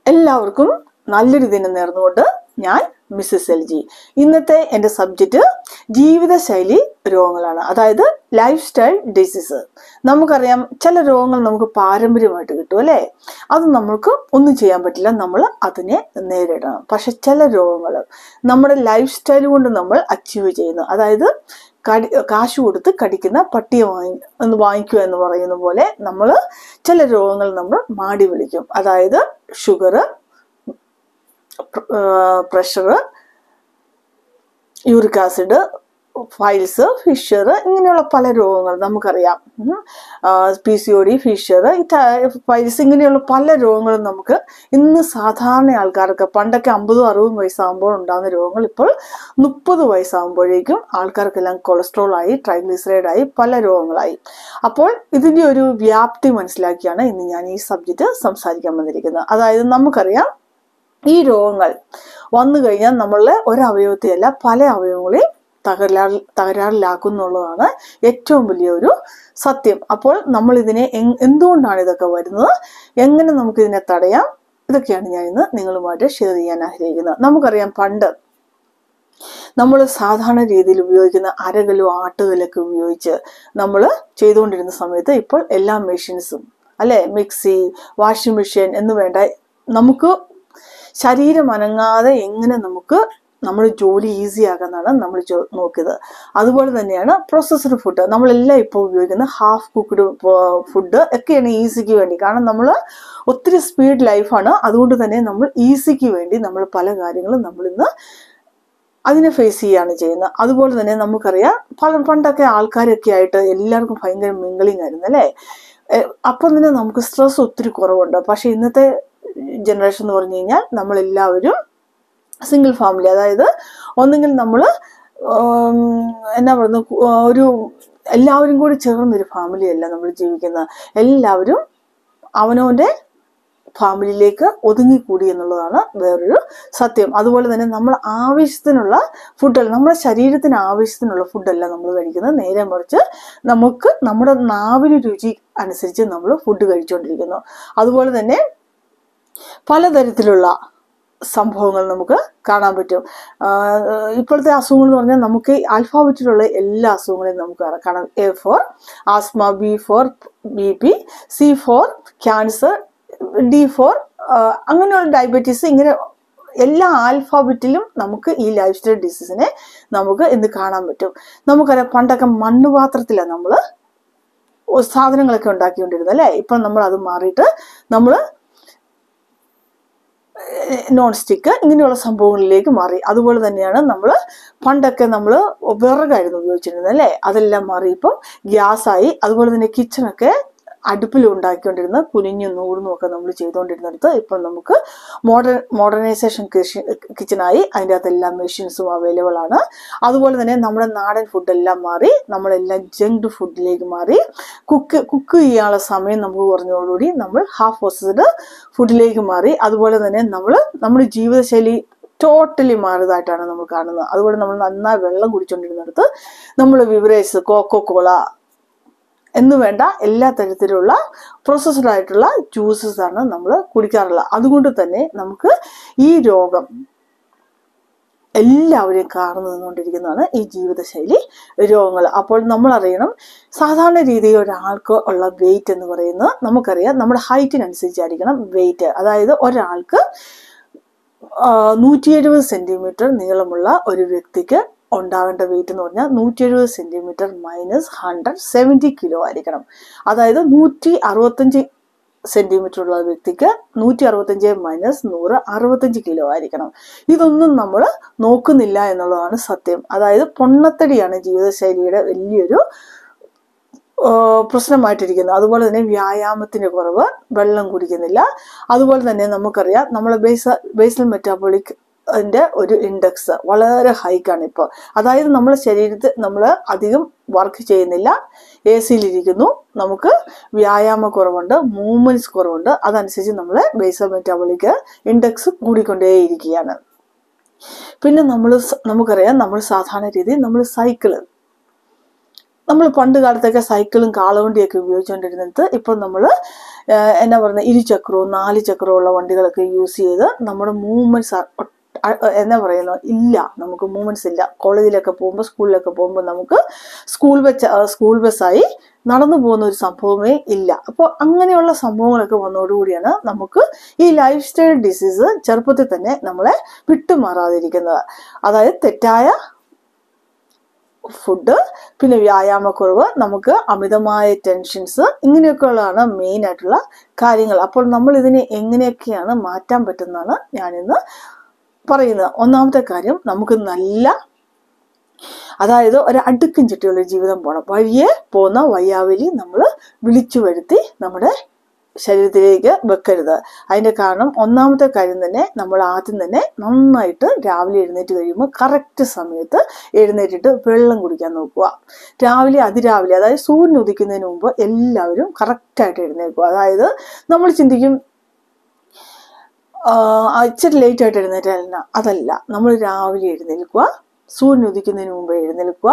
എല്ലാവർക്കും നല്ലൊരു ദിനം നേർന്നുകൊണ്ട് ഞാൻ മിസ്സസ് എൽ ജി ഇന്നത്തെ എൻ്റെ സബ്ജക്റ്റ് ജീവിതശൈലി രോഗങ്ങളാണ് അതായത് ലൈഫ് സ്റ്റൈൽ ഡിസീസ് നമുക്കറിയാം ചില രോഗങ്ങൾ നമുക്ക് പാരമ്പര്യമായിട്ട് കിട്ടും അല്ലേ അത് നമ്മൾക്ക് ഒന്നും ചെയ്യാൻ പറ്റില്ല നമ്മൾ അതിനെ നേരിടണം പക്ഷെ ചില രോഗങ്ങൾ നമ്മുടെ ലൈഫ് സ്റ്റൈൽ കൊണ്ട് നമ്മൾ അച്ചീവ് ചെയ്യുന്നു അതായത് കടി കാശ് കൊടുത്ത് കടിക്കുന്ന പട്ടിയെ വാങ്ങി എന്ന് വാങ്ങിക്കുക എന്ന് പറയുന്ന പോലെ നമ്മൾ ചില രോഗങ്ങൾ നമ്മൾ മാടി വിളിക്കും അതായത് sugar pressure uric acid piles fissure ഇങ്ങനെയുള്ള പല രോഗങ്ങൾ നമുക്കറിയാം P C O D fissure piles ഇങ്ങനെയുള്ള പല രോഗങ്ങളും നമുക്ക് ഇന്ന് സാധാരണ ആൾക്കാർക്ക് പണ്ടൊക്കെ അമ്പതും അറുപതും വയസ്സാകുമ്പോൾ ഉണ്ടാകുന്ന രോഗങ്ങൾ ഇപ്പോൾ മുപ്പത് വയസ്സാകുമ്പോഴേക്കും ആൾക്കാർക്കെല്ലാം കൊളസ്ട്രോൾ ആയി ട്രൈഗ്ലിസറൈഡ് ആയി പല രോഗങ്ങളായി അപ്പോൾ ഇതിൻ്റെ ഒരു വ്യാപ്തി മനസ്സിലാക്കിയാണ് ഇന്ന് ഞാൻ ഈ സബ്ജക്റ്റ് സംസാരിക്കാൻ വന്നിരിക്കുന്നത് അതായത് നമുക്കറിയാം ഈ രോഗങ്ങൾ വന്നു കഴിഞ്ഞാൽ നമ്മളുടെ ഒരവയവത്തെയല്ല പല അവയവങ്ങളെയും തകരാർ തകരാറിലാക്കുന്നുള്ളതാണ് ഏറ്റവും വലിയൊരു സത്യം അപ്പോൾ നമ്മൾ ഇതിനെ എങ്- എന്തുകൊണ്ടാണ് ഇതൊക്കെ വരുന്നത് എങ്ങനെ നമുക്ക് ഇതിനെ തടയാം ഇതൊക്കെയാണ് ഞാൻ ഇന്ന് നിങ്ങളുമായിട്ട് ഷെയർ ചെയ്യാൻ ആഗ്രഹിക്കുന്നത് നമുക്കറിയാം പണ്ട് നമ്മൾ സാധാരണ രീതിയിൽ ഉപയോഗിക്കുന്ന അരകലും ആട്ടുകലൊക്കെ ഉപയോഗിച്ച് നമ്മൾ ചെയ്തുകൊണ്ടിരുന്ന സമയത്ത് ഇപ്പോൾ എല്ലാ മെഷീൻസും അല്ലെ മിക്സി വാഷിംഗ് മെഷീൻ എന്ന് വേണ്ട നമുക്ക് ശരീരം അനങ്ങാതെ എങ്ങനെ നമുക്ക് നമ്മുടെ ജോലി ഈസി ആക്കാന്നാണ് നമ്മൾ ചോ- നോക്കിയത് അതുപോലെ തന്നെയാണ് പ്രോസസ്ഡ് ഫുഡ് നമ്മളെല്ലാം ഇപ്പോൾ ഉപയോഗിക്കുന്ന ഹാഫ് കുക്ക്ഡ് ഫുഡ് ഒക്കെയാണ് ഈസിക്ക് വേണ്ടി കാരണം നമ്മൾ ഒത്തിരി സ്പീഡ് ലൈഫാണ് അതുകൊണ്ട് തന്നെ നമ്മൾ ഈസിക്ക് വേണ്ടി നമ്മൾ പല കാര്യങ്ങളും നമ്മൾ ഇന്ന് അതിനെ ഫേസ് ചെയ്യാണ് ചെയ്യുന്നത് അതുപോലെ തന്നെ നമുക്കറിയാം പല പണ്ടൊക്കെ ആൾക്കാരൊക്കെ ആയിട്ട് എല്ലാവർക്കും ഭയങ്കര മിങ്കിളിങ് ആയിരുന്നു അല്ലേ എ- അപ്പം തന്നെ നമുക്ക് സ്ട്രെസ് ഒത്തിരി കുറവുണ്ട് പക്ഷെ ഇന്നത്തെ ജനറേഷൻ എന്ന് പറഞ്ഞു കഴിഞ്ഞാൽ നമ്മളെല്ലാവരും സിംഗിൾ ഫാമിലി അതായത് ഒന്നുകിൽ നമ്മൾ എന്നാ പറയുന്നത് കു- ഒരു എല്ലാവരും കൂടി ചേർന്നൊരു ഫാമിലി അല്ല നമ്മൾ ജീവിക്കുന്നത് എല്ലാവരും അവനവൻ്റെ ഫാമിലിയിലേക്ക് ഒതുങ്ങിക്കൂടി എന്നുള്ളതാണ് വേറൊരു സത്യം അതുപോലെ തന്നെ നമ്മൾ ആവശ്യത്തിനുള്ള ഫുഡല്ല നമ്മുടെ ശരീരത്തിന് ആവശ്യത്തിനുള്ള ഫുഡല്ല നമ്മൾ കഴിക്കുന്നത് നേരെ മറിച്ച് നമുക്ക് നമ്മുടെ നാവിന് രുചി അനുസരിച്ച് നമ്മൾ ഫുഡ് കഴിച്ചുകൊണ്ടിരിക്കുന്നു അതുപോലെ തന്നെ പലതരത്തിലുള്ള സംഭവങ്ങൾ നമുക്ക് കാണാൻ പറ്റും ആഹ് ഇപ്പോഴത്തെ അസുഖങ്ങൾ എന്ന് പറഞ്ഞാൽ നമുക്ക് ആൽഫാബറ്റിലുള്ള എല്ലാ അസുഖങ്ങളെയും നമുക്ക് കാണാം. കാണാം A for asthma B for B P C for cancer D for അങ്ങനെയുള്ള ഡയബറ്റീസ് ഇങ്ങനെ എല്ലാ ആൽഫാബറ്റിലും നമുക്ക് ഈ ലൈഫ് സ്റ്റൈൽ ഡിസീസിനെ നമുക്ക് ഇന്ന് കാണാൻ പറ്റും നമുക്കറിയാം പണ്ടൊക്കെ മണ്ണുപാത്രത്തിലാണ് നമ്മൾ സാധനങ്ങളൊക്കെ ഉണ്ടാക്കിക്കൊണ്ടിരുന്നത് അല്ലേ ഇപ്പം നമ്മൾ അത് മാറിയിട്ട് നമ്മൾ നോൺ സ്റ്റിക്ക് ഇങ്ങനെയുള്ള സംഭവങ്ങളിലേക്ക് മാറി അതുപോലെ തന്നെയാണ് നമ്മൾ പണ്ടൊക്കെ നമ്മൾ വിറകായിരുന്നു ഉപയോഗിച്ചിരുന്നത് അല്ലേ അതെല്ലാം മാറി ഇപ്പം ഗ്യാസായി അതുപോലെ തന്നെ കിച്ചണൊക്കെ അടുപ്പിൽ ഉണ്ടാക്കിക്കൊണ്ടിരുന്ന കുനിഞ്ഞും നൂറും ഒക്കെ നമ്മൾ ചെയ്തുകൊണ്ടിരുന്നിടത്ത് ഇപ്പം നമുക്ക് മോഡേൺ മോഡേണൈസേഷൻ കിച്ചണായി അതിൻ്റെ അകത്തെല്ലാം മെഷീൻസും അവൈലബിൾ ആണ് അതുപോലെ തന്നെ നമ്മുടെ നാടൻ ഫുഡെല്ലാം മാറി നമ്മളെല്ലാം ജങ്ക് ഫുഡിലേക്ക് മാറി കുക്ക് കുക്ക് ചെയ്യാനുള്ള സമയം നമുക്ക് കുറഞ്ഞതോടുകൂടി നമ്മൾ ഹാഫ് പ്രോസസ്ഡ് ഫുഡിലേക്ക് മാറി അതുപോലെ തന്നെ നമ്മൾ നമ്മുടെ ജീവിതശൈലി ടോട്ടലി മാറിയതായിട്ടാണ് നമ്മൾ കാണുന്നത് അതുപോലെ നമ്മൾ നന്നായി വെള്ളം കുടിച്ചുകൊണ്ടിരുന്നിടത്ത് നമ്മൾ വിവറേജ് കോക്കോ കോള എന്ന് വേണ്ട എല്ലാ തരത്തിലുള്ള പ്രോസസ്ഡ് ആയിട്ടുള്ള ജ്യൂസസ് ആണ് നമ്മൾ കുടിക്കാറുള്ളത് അതുകൊണ്ട് തന്നെ നമുക്ക് ഈ രോഗം എല്ലാവരെയും കാർന്നു നിന്നുകൊണ്ടിരിക്കുന്നതാണ് ഈ ജീവിതശൈലി രോഗങ്ങൾ അപ്പോൾ നമ്മൾ അറിയണം സാധാരണ രീതിയിൽ ഒരാൾക്ക് ഉള്ള വെയിറ്റ് എന്ന് പറയുന്നത് നമുക്കറിയാം നമ്മുടെ ഹൈറ്റിനനുസരിച്ചായിരിക്കണം വെയിറ്റ് അതായത് ഒരാൾക്ക് നൂറ്റി എഴുപത് സെൻറ്റിമീറ്റർ നീളമുള്ള ഒരു വ്യക്തിക്ക് ഉണ്ടാവേണ്ട വെയിറ്റ് എന്ന് പറഞ്ഞാൽ നൂറ്റി എഴുപത് centimetre minus hundred seventy kilo ആയിരിക്കണം അതായത് നൂറ്റി അറുപത്തഞ്ച് സെൻറ്റിമീറ്റർ ഉള്ള വ്യക്തിക്ക് നൂറ്റി അറുപത്തഞ്ച് മൈനസ് നൂറ് അറുപത്തഞ്ച് കിലോ ആയിരിക്കണം ഇതൊന്നും നമ്മൾ നോക്കുന്നില്ല എന്നുള്ളതാണ് സത്യം അതായത് പൊണ്ണത്തടിയാണ് ജീവിതശൈലിയുടെ വലിയൊരു ആ, പ്രശ്നമായിട്ടിരിക്കുന്നത് അതുപോലെ തന്നെ വ്യായാമത്തിന്റെ കുറവ് വെള്ളം കുടിക്കുന്നില്ല അതുപോലെ തന്നെ നമുക്കറിയാം നമ്മളെ ബേസ ബേസൽ മെറ്റാബോളിക് ന്റെ ഒരു ഇൻഡെക്സ് വളരെ ഹൈക്കാണ് ഇപ്പോൾ അതായത് നമ്മുടെ ശരീരത്തിൽ നമ്മൾ അധികം വർക്ക് ചെയ്യുന്നില്ല എ സിയിലിരിക്കുന്നു നമുക്ക് വ്യായാമ കുറവുണ്ട് മൂവ്മെന്റ്സ് കുറവുണ്ട് അതനുസരിച്ച് നമ്മളെ ബേസൽ മെറ്റാബോളിക് ഇൻഡെക്സ് കൂടിക്കൊണ്ടേയിരിക്കുകയാണ് പിന്നെ നമ്മൾ നമുക്കറിയാം നമ്മൾ സാധാരണ രീതിയിൽ നമ്മൾ സൈക്കിള് നമ്മൾ പണ്ട് കാലത്തൊക്കെ സൈക്കിളും കാളവണ്ടിയൊക്കെ ഉപയോഗിച്ചുകൊണ്ടിരുന്നത് ഇപ്പം നമ്മൾ എന്നാ പറയുന്നത് ഇരുചക്രവും നാല് ചക്രവും ഉള്ള വണ്ടികളൊക്കെ യൂസ് ചെയ്ത് നമ്മുടെ മൂവ്മെൻറ്റ്സ് എന്നാ പറയുന്നത് ഇല്ല നമുക്ക് മൂവ്മെൻറ്റ്സ് ഇല്ല കോളേജിലൊക്കെ പോകുമ്പോൾ സ്കൂളിലൊക്കെ പോകുമ്പോൾ നമുക്ക് സ്കൂൾ ബസ് സ്കൂൾ ബസ്സായി നടന്നു പോകുന്ന ഒരു സംഭവമേ ഇല്ല അപ്പോൾ അങ്ങനെയുള്ള സംഭവങ്ങളൊക്കെ വന്നതോടുകൂടിയാണ് നമുക്ക് ഈ ലൈഫ് സ്റ്റൈൽ ഡിസീസ് ചെറുപ്പത്തിൽ തന്നെ നമ്മളെ വിട്ടുമാറാതിരിക്കുന്നത് അതായത് തെറ്റായ ഫുഡ് പിന്നെ വ്യായാമക്കുറവ് നമുക്ക് അമിതമായ ടെൻഷൻസ് ഇങ്ങനെയൊക്കെയുള്ളതാണ് മെയിൻ ആയിട്ടുള്ള കാര്യങ്ങൾ അപ്പോൾ നമ്മൾ ഇതിനെ എങ്ങനെയൊക്കെയാണ് മാറ്റാൻ പറ്റുന്നതാണ് ഞാനിന്ന് പറയുന്നത് ഒന്നാമത്തെ കാര്യം നമുക്ക് നല്ല അതായത് ഒരു അടുക്കും ചിട്ടിയുള്ള ജീവിതം പോകണം വഴിയെ പോകുന്ന വയ്യാവലി നമ്മൾ വിളിച്ചു വരുത്തി നമ്മുടെ ശരീരത്തിലേക്ക് വെക്കരുത് അതിൻ്റെ കാരണം ഒന്നാമത്തെ കാര്യം തന്നെ നമ്മൾ ആദ്യം തന്നെ നന്നായിട്ട് രാവിലെ എഴുന്നേറ്റ് കഴിയുമ്പോൾ കറക്റ്റ് സമയത്ത് എഴുന്നേറ്റിട്ട് വെള്ളം കുടിക്കാൻ നോക്കുക രാവിലെ അതിരാവിലെ അതായത് സൂര്യൻ ഉദിക്കുന്നതിന് മുമ്പ് എല്ലാവരും കറക്റ്റായിട്ട് എഴുന്നേൽക്കുക അതായത് നമ്മൾ ചിന്തിക്കും ഇച്ചിരി ലേറ്റ് ആയിട്ട് എഴുന്നേറ്റല്ല അതല്ല നമ്മൾ രാവിലെ എഴുന്നേൽക്കുക സൂര്യൻ ഉദിക്കുന്നതിന് മുമ്പ് എഴുന്നേൽക്കുക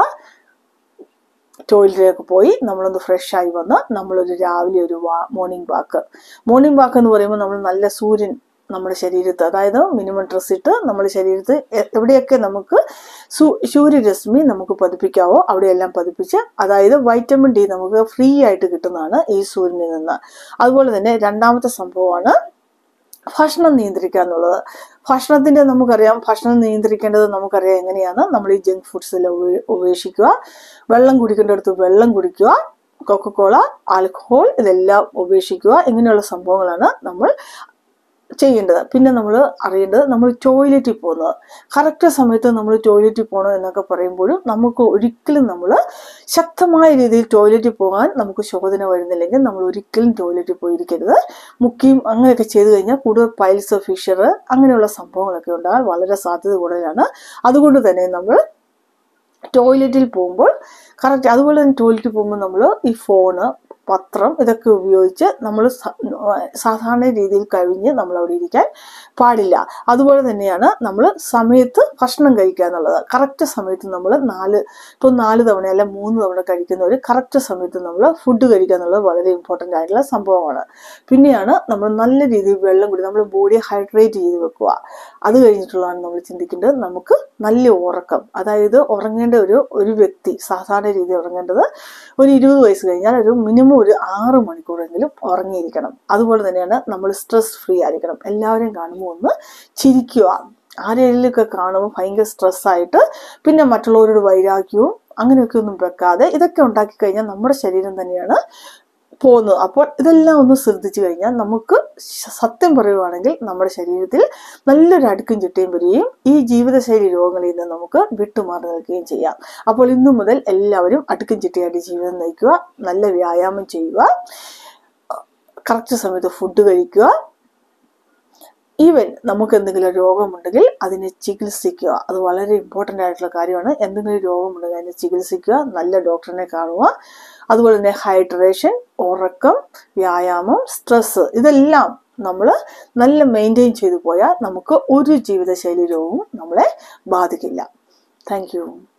ടോയ്ലറ്റിലേക്ക് പോയി നമ്മളൊന്ന് ഫ്രഷ് ആയി വന്ന് നമ്മളൊരു രാവിലെ ഒരു വാ മോർണിംഗ് വാക്ക് മോർണിംഗ് വാക്ക് എന്ന് പറയുമ്പോൾ നമ്മൾ നല്ല സൂര്യൻ നമ്മുടെ ശരീരത്ത് അതായത് മിനിമം ഡ്രസ് ഇട്ട് നമ്മുടെ ശരീരത്ത് എവിടെയൊക്കെ നമുക്ക് സൂ സൂര്യരശ്മി നമുക്ക് പതിപ്പിക്കാവോ അവിടെയെല്ലാം പതിപ്പിച്ച് അതായത് വൈറ്റമിൻ ഡി നമുക്ക് ഫ്രീ ആയിട്ട് കിട്ടുന്നതാണ് ഈ സൂര്യനിൽ നിന്ന് അതുപോലെ തന്നെ രണ്ടാമത്തെ സംഭവമാണ് ഭക്ഷണം നിയന്ത്രിക്കുക എന്നുള്ളത് ഭക്ഷണത്തിന്റെ നമുക്കറിയാം ഭക്ഷണം നിയന്ത്രിക്കേണ്ടത് നമുക്കറിയാം എങ്ങനെയാണ് നമ്മൾ ഈ ജങ്ക് ഫുഡ്സിൽ ഉപേക്ഷിക്കുക വെള്ളം കുടിക്കേണ്ടടുത്ത് വെള്ളം കുടിക്കുക കൊക്കക്കോള ആൽക്കഹോൾ ഇതെല്ലാം ഉപേക്ഷിക്കുക ഇങ്ങനെയുള്ള സംഭവങ്ങളാണ് നമ്മൾ ചെയ്യേണ്ടത് പിന്നെ നമ്മൾ അറിയേണ്ടത് നമ്മൾ ടോയ്ലറ്റിൽ പോകുന്നത് കറക്റ്റ് സമയത്ത് നമ്മൾ ടോയ്ലറ്റിൽ പോകണം എന്നൊക്കെ പറയുമ്പോഴും നമുക്ക് ഒരിക്കലും നമ്മൾ ശക്തമായ രീതിയിൽ ടോയ്ലറ്റിൽ പോകാൻ നമുക്ക് ശോധന വരുന്നില്ലെങ്കിൽ നമ്മൾ ഒരിക്കലും ടോയ്ലറ്റിൽ പോയിരിക്കരുത് മുക്കിയും അങ്ങനെയൊക്കെ ചെയ്തു കഴിഞ്ഞാൽ കൂടുതൽ പൈൽസ് ഫിഷർ അങ്ങനെയുള്ള സംഭവങ്ങളൊക്കെ ഉണ്ടാകാൻ വളരെ സാധ്യത കൂടുതലാണ് അതുകൊണ്ട് തന്നെ നമ്മൾ ടോയ്ലറ്റിൽ പോകുമ്പോൾ കറക്റ്റ് അതുപോലെ തന്നെ ടോയ്ലറ്റിൽ പോകുമ്പോൾ നമ്മൾ ഈ ഫോണ് പത്രം ഇതൊക്കെ ഉപയോഗിച്ച് നമ്മൾ സാധാരണ രീതിയിൽ കഴിഞ്ഞ് നമ്മൾ അവിടെ ഇരിക്കാൻ പാടില്ല അതുപോലെ തന്നെയാണ് നമ്മൾ സമയത്ത് ഭക്ഷണം കഴിക്കുക എന്നുള്ളത് കറക്റ്റ് സമയത്ത് നമ്മൾ നാല് ഇപ്പോൾ നാല് തവണ അല്ല മൂന്ന് തവണ കഴിക്കുന്നവർ കറക്റ്റ് സമയത്ത് നമ്മൾ ഫുഡ് കഴിക്കുക എന്നുള്ളത് വളരെ ഇമ്പോർട്ടൻ്റ് ആയിട്ടുള്ള സംഭവമാണ് പിന്നെയാണ് നമ്മൾ നല്ല രീതിയിൽ വെള്ളം കുടി നമ്മൾ ബോഡിയെ ഹൈഡ്രേറ്റ് ചെയ്ത് വെക്കുക അത് കഴിഞ്ഞിട്ടുള്ളതാണ് നമ്മൾ ചിന്തിക്കേണ്ടത് നമുക്ക് നല്ല ഉറക്കം അതായത് ഉറങ്ങേണ്ട ഒരു ഒരു വ്യക്തി സാധാരണ രീതിയിൽ ഉറങ്ങേണ്ടത് ഒരു ഇരുപത് വയസ്സ് കഴിഞ്ഞാൽ ഒരു മിനിമം ഒരു ആറ് മണിക്കൂറെങ്കിലും ഉറങ്ങിയിരിക്കണം അതുപോലെ തന്നെയാണ് നമ്മൾ സ്ട്രെസ് ഫ്രീ ആയിരിക്കണം എല്ലാവരെയും കാണുമ്പോൾ ഒന്ന് ചിരിക്കുക ആരെങ്കിലുമൊക്കെ കാണുമ്പോൾ ഭയങ്കര സ്ട്രെസ്സായിട്ട് പിന്നെ മറ്റുള്ളവരോട് വൈരാഗ്യവും അങ്ങനെയൊക്കെ ഒന്നും വെക്കാതെ ഇതൊക്കെ ഉണ്ടാക്കി കഴിഞ്ഞാൽ നമ്മുടെ ശരീരം തന്നെയാണ് പോകുന്നത് അപ്പോൾ ഇതെല്ലാം ഒന്ന് ശ്രദ്ധിച്ചു കഴിഞ്ഞാൽ നമുക്ക് സത്യം പറയുവാണെങ്കിൽ നമ്മുടെ ശരീരത്തിൽ നല്ലൊരു അടുക്കും ചിട്ടയും വരികയും ഈ ജീവിതശൈലി രോഗങ്ങളിൽ നിന്ന് നമുക്ക് വിട്ടുമാറി നിൽക്കുകയും ചെയ്യാം അപ്പോൾ ഇന്നു മുതൽ എല്ലാവരും അടുക്കും ചിട്ടയായിട്ട് ജീവിതം നയിക്കുക നല്ല വ്യായാമം ചെയ്യുക കറക്റ്റ് സമയത്ത് ഫുഡ് കഴിക്കുക ഈവൻ നമുക്ക് എന്തെങ്കിലും രോഗമുണ്ടെങ്കിൽ അതിനെ ചികിത്സിക്കുക അത് വളരെ ഇമ്പോർട്ടൻ്റ് ആയിട്ടുള്ള കാര്യമാണ് എന്തെങ്കിലും രോഗമുണ്ടെങ്കിൽ അതിനെ ചികിത്സിക്കുക നല്ല ഡോക്ടറിനെ കാണുക അതുപോലെ തന്നെ ഹൈഡ്രേഷൻ ഉറക്കം വ്യായാമം സ്ട്രെസ് ഇതെല്ലാം നമ്മൾ നല്ല മെയിൻറ്റെയിൻ ചെയ്തു പോയാൽ നമുക്ക് ഒരു ജീവിതശൈലി രോഗവും നമ്മളെ ബാധിക്കില്ല താങ്ക്